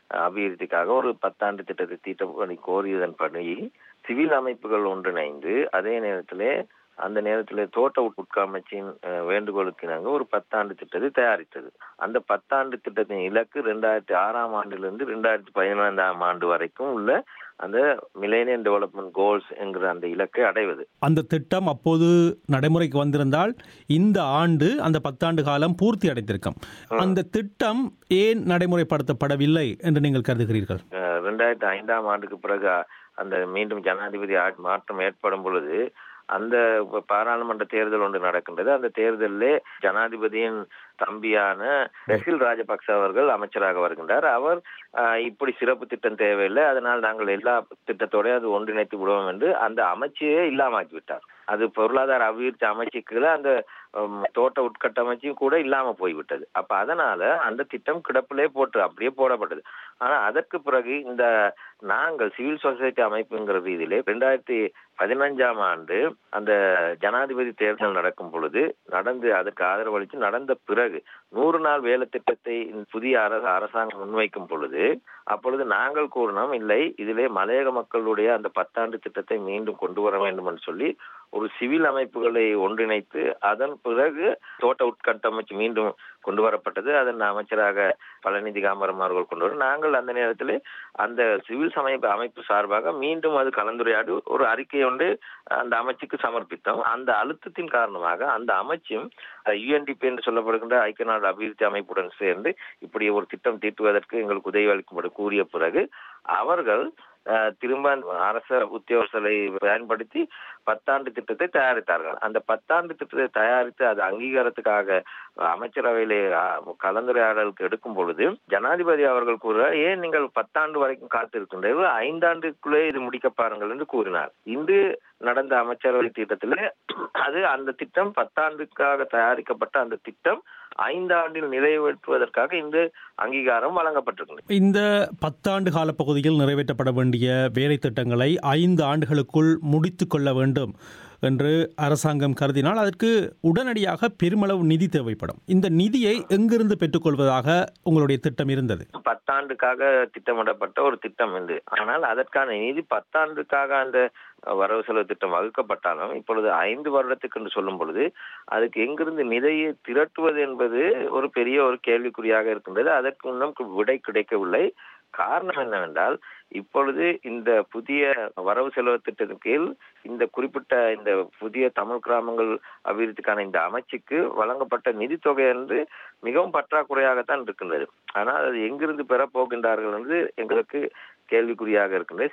அபிவிருத்திக்காக ஒரு பத்தாண்டு திட்டத்தை தீட்டப்படி கோரியதன் படி சிவில் அமைப்புகள் ஒன்றிணைந்து அதே நேரத்திலே அந்த நேரத்தில் தோட்ட உட்கமைச்சின் அஹ், வேண்டுகோளுக்கு இணங்க ஒரு பத்தாண்டு திட்டத்தை தயாரித்தது அந்த பத்தாண்டு திட்டத்தின் இலக்கு ரெண்டாயிரத்தி ஆறாம் ஆண்டிலிருந்து ரெண்டாயிரத்தி பதினைந்தாம் ஆண்டு வரைக்கும் உள்ள அந்த மிலேனியம் டெவலப்மெண்ட் கோல்ஸ் என்கிற அந்த இலக்கை அடைவது அந்த திட்டம் அப்போது நடைமுறைக்கு வந்திருந்தால் இந்த ஆண்டு அந்த பத்தாண்டு காலம் பூர்த்தி அடைந்திருக்கும் அந்த திட்டம் ஏன் நடைமுறைப்படுத்தப்படவில்லை என்று நீங்கள் கருதுகிறீர்கள் அஹ், ரெண்டாயிரத்தி ஐந்தாம் ஆண்டுக்கு பிறகு அந்த மீண்டும் ஜனாதிபதி ஆட்- மாற்றம் ஏற்படும் பொழுது அந்த ப- பாராளுமன்ற தேர்தல் ஒன்று நடக்கின்றது அந்த தேர்தலிலே ஜனாதிபதியின் தம்பியான ரசில் ராஜபக்ச அவர்கள் அமைச்சராக வருகின்றார் அவர் ஆஹ், இப்படி சிறப்பு திட்டம் தேவையில்லை அதனால் நாங்கள் எல்லா திட்டத்தோட அது ஒன்றிணைத்து விடுவோம் என்று அந்த அமைச்சையே இல்லாமாக்கி விட்டார் அது பொருளாதார அபிவிருத்தி அமைச்சுக்குள்ள அந்த ஹம், தோட்ட உட்கட்டமைச்சும் கூட இல்லாம போய்விட்டது அப்ப அதனால அந்த திட்டம் கிடப்பிலே போட்டு அப்படியே போடப்பட்டது ஆனா அதற்கு பிறகு இந்த நாங்கள் சிவில் சொசைட்டி அமைப்புங்கிற ரீதியிலே ரெண்டாயிரத்தி பதினஞ்சாம் ஆண்டு அந்த ஜனாதிபதி தேர்தல் நடக்கும் பொழுது நடந்து அதற்கு ஆதரவளித்து நடந்த பிறகு நூறு நாள் வேலை திட்டத்தை இந்த புதிய அரசு அரசாங்கம் முன்வைக்கும் பொழுது அப்பொழுது நாங்கள் கூறினோம் இல்லை இதிலே மலையக மக்களுடைய அந்த பத்தாண்டு திட்டத்தை மீண்டும் கொண்டு வர வேண்டும் என்று சொல்லி ஒரு சிவில் அமைப்புகளை ஒன்றிணைத்து அதன் பிறகு தோட்ட உட்கட்டமைச்சு மீண்டும் கொண்டு வரப்பட்டது அதன் அமைச்சராக பழனிதி காமரம் அவர்கள் கொண்டு வர நாங்கள் அந்த நேரத்தில் அந்த சிவில் சமய அமைப்பு சார்பாக மீண்டும் அது கலந்துரையாடி ஒரு அறிக்கை ஒன்று அந்த அமைச்சுக்கு சமர்ப்பித்தோம் அந்த அழுத்தத்தின் காரணமாக அந்த அமைச்சும் யுஎன்டிபி என்று சொல்லப்படுகின்ற ஐக்கிய நாடு அபிவிருத்தி அமைப்புடன் சேர்ந்து இப்படி ஒரு திட்டம் தீட்டுவதற்கு எங்களுக்கு உதவி அளிக்கும்படி கூறிய பிறகு அவர்கள் அஹ், திரும்ப அரச உத்தியோகஸ்தலை பயன்படுத்தி பத்தாண்டு திட்டத்தை தயாரித்தார்கள் அந்த பத்தாண்டு திட்டத்தை தயாரித்து அது அங்கீகாரத்துக்காக அமைச்சரவையிலே அஹ், கலந்துரையாடலுக்கு எடுக்கும் பொழுது ஜனாதிபதி அவர்கள் கூற ஏன் நீங்கள் பத்தாண்டு வரைக்கும் காத்திருக்கின்றீர்கள் ஐந்தாண்டுக்குள்ளே இது முடிக்க பாருங்கள் என்று கூறினார் இன்று நடந்த அமைச்சரவை திட்டத்தில் அது அந்த திட்டம் பத்தாண்டுக்காக தயாரிக்கப்பட்ட அந்த திட்டம் ஐந்தாண்டில் நிறைவேற்றுவதற்காக இந்த அங்கீகாரம் வழங்கப்பட்டிருக்கிறது இந்த பத்தாண்டு கால பகுதியில் நிறைவேற்றப்பட வேண்டிய வேலை திட்டங்களை ஐந்து ஆண்டுகளுக்குள் முடித்து கொள்ள வேண்டும் என்று அரசாங்கம் கருதினால் அதற்கு உடனடியாக பெருமளவு நிதி தேவைப்படும் இந்த நிதியை எங்கிருந்து பெற்றுக்கொள்வதாக உங்களுடைய திட்டம் இருந்தது பத்தாண்டுக்காக திட்டமிடப்பட்ட ஒரு திட்டம் இது ஆனால் அதற்கான நிதி பத்தாண்டுக்காக அந்த வரவு செலவு திட்டம் வகுக்கப்பட்டாலும் இப்பொழுது ஐந்து வருடத்துக்கு என்று சொல்லும் பொழுது அதுக்கு எங்கிருந்து நிதியை திரட்டுவது என்பது ஒரு பெரிய ஒரு கேள்விக்குறியாக இருக்கின்றது அதற்கு இன்னும் விடை கிடைக்கவில்லை காரணம் என்னவென்றால் இப்பொழுது இந்த புதிய வரவு செலவு திட்டத்தின் கீழ் இந்த குறிப்பிட்ட இந்த புதிய தமிழ் கிராமங்கள் அபிவிருத்திக்கான இந்த அமைச்சுக்கு வழங்கப்பட்ட நிதித்தொகை என்று மிகவும் பற்றாக்குறையாகத்தான் இருக்கின்றது ஆனால் அது எங்கிருந்து பெறப் போகின்றார்கள் என்று எங்களுக்கு கேள்விக்குறியாக இருக்கின்றது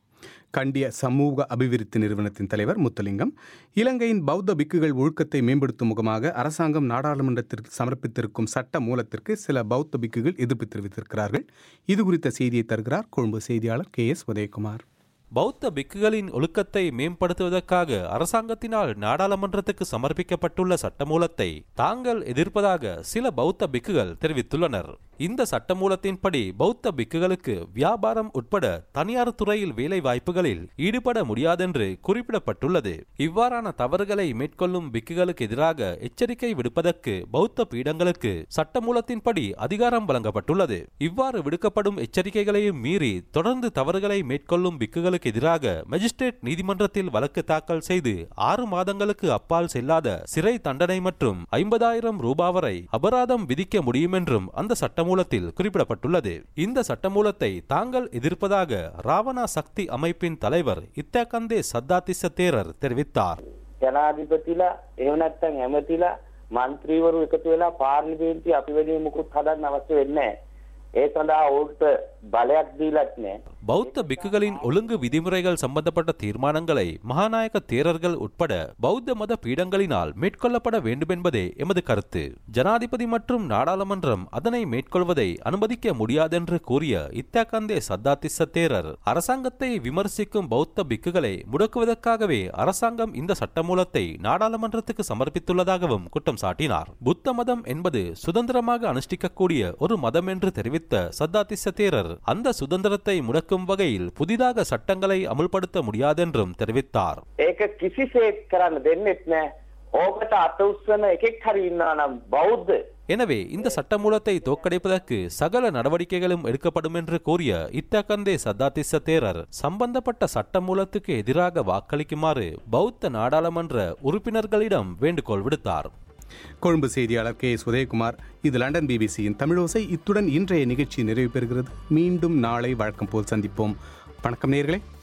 கண்டிய சமூக அபிவிருத்தி நிறுவனத்தின் தலைவர் முத்துலிங்கம் இலங்கையின் பௌத்த பிக்குகள் ஒழுக்கத்தை மேம்படுத்தும் முகமாக அரசாங்கம் நாடாளுமன்றத்திற்கு சமர்ப்பித்திருக்கும் சட்ட மூலத்திற்கு சில பௌத்த பிக்குகள் எதிர்ப்பு தெரிவித்திருக்கிறார்கள் இது குறித்த செய்தியை தருகிறார் கொழும்பு செய்தியாளர் கே எஸ் உதயகுமார் பௌத்த பிக்குகளின் ஒழுக்கத்தை மேம்படுத்துவதற்காக அரசாங்கத்தினால் நாடாளுமன்றத்துக்கு சமர்ப்பிக்கப்பட்டுள்ள சட்டமூலத்தை தாங்கள் எதிர்ப்பதாக சில பௌத்த பிக்குகள் தெரிவித்துள்ளனர் இந்த சட்டமூலத்தின்படி பௌத்த பிக்குகளுக்கு வியாபாரம் உட்பட தனியார் துறையில் வேலை வாய்ப்புகளில் ஈடுபட முடியாதென்று குறிப்பிடப்பட்டுள்ளது இவ்வாறான தவறுகளை மேற்கொள்ளும் பிக்குகளுக்கு எதிராக எச்சரிக்கை விடுப்பதற்கு பௌத்த பீடங்களுக்கு சட்டமூலத்தின்படி அதிகாரம் வழங்கப்பட்டுள்ளது இவ்வாறு விடுக்கப்படும் எச்சரிக்கைகளையும் மீறி தொடர்ந்து தவறுகளை மேற்கொள்ளும் பிக்குகளுக்கு எதிராக மேஜிஸ்ட்ரேட் நீதிமன்றத்தில் வழக்கு தாக்கல் செய்து ஆறு மாதங்களுக்கு அப்பால் செல்லாத சிறை தண்டனை மற்றும் ஐம்பதாயிரம் ரூபாய் வரை அபராதம் விதிக்க முடியும் என்றும் அந்த சட்டமூலத்தில் குறிப்பிடப்பட்டுள்ளது இந்த சட்டமூலத்தை தாங்கள் எதிர்ப்பதாக ராவணா சக்தி அமைப்பின் தலைவர் இத்தகந்தே சத்தாதிச தேரர் தெரிவித்தார் ජනාධිපතිලා එහෙම නැත්නම් ඇමතිලා മന്ത്രിවරු එකතු වෙලා පාර්ලිමේන්තුවේ අපි වෙනුවෙන් මුකුත් හදන්න අවශ්‍ය වෙන්නේ නැහැ. ඒ සඳහා ඔවුන්ට බලයක් දීලත් නැහැ. பௌத்த பிக்குகளின் ஒழுங்கு விதிமுறைகள் சம்பந்தப்பட்ட தீர்மானங்களை மகாநாயக தேரர்கள் உட்பட பௌத்த மத பீடங்களினால் மேற்கொள்ளப்பட வேண்டுமென்பதே எமது கருத்து ஜனாதிபதி மற்றும் நாடாளுமன்றம் அதனை மேற்கொள்வதை அனுமதிக்க முடியாதென்று கூறிய இத்தாக்கந்தே சத்தாத்திச தேரர் அரசாங்கத்தை விமர்சிக்கும் பௌத்த பிக்குகளை முடக்குவதற்காகவே அரசாங்கம் இந்த சட்டமூலத்தை நாடாளுமன்றத்துக்கு சமர்ப்பித்துள்ளதாகவும் குற்றம் சாட்டினார் புத்த மதம் என்பது சுதந்திரமாக அனுஷ்டிக்கக்கூடிய ஒரு மதம் என்று தெரிவித்த சத்தாத்திச தேரர் அந்த சுதந்திரத்தை முடக்கும் வகையில் புதிதாக சட்டங்களை அமுல்படுத்த முடியாதென்றும் தெரிவித்தார் ඒක කිසිසේත් කරන්න දෙන්නෙත් නැහැ. ඕකට අත උස්සන එකෙක් හරි ඉන්නවා නම් බෞද්ධ எனவே இந்த சட்டமூலத்தை தோற்கடிப்பதற்கு சகல நடவடிக்கைகளும் எடுக்கப்படும் என்று கூறிய இத்தகந்தே சத்தாதிஸ்ஸ தேரர் சம்பந்தப்பட்ட சட்டமூலத்துக்கு எதிராக வாக்களிக்குமாறு பௌத்த நாடாளுமன்ற உறுப்பினர்களிடம் வேண்டுகோள் விடுத்தார் கொழும்பு செய்தியாளர் கே எஸ் உதயகுமார் இது லண்டன் பிபிசியின் தமிழோசை இத்துடன் இன்றைய நிகழ்ச்சி நிறைவு பெறுகிறது மீண்டும் நாளை வழக்கம் போல் சந்திப்போம் வணக்கம் நேர்களே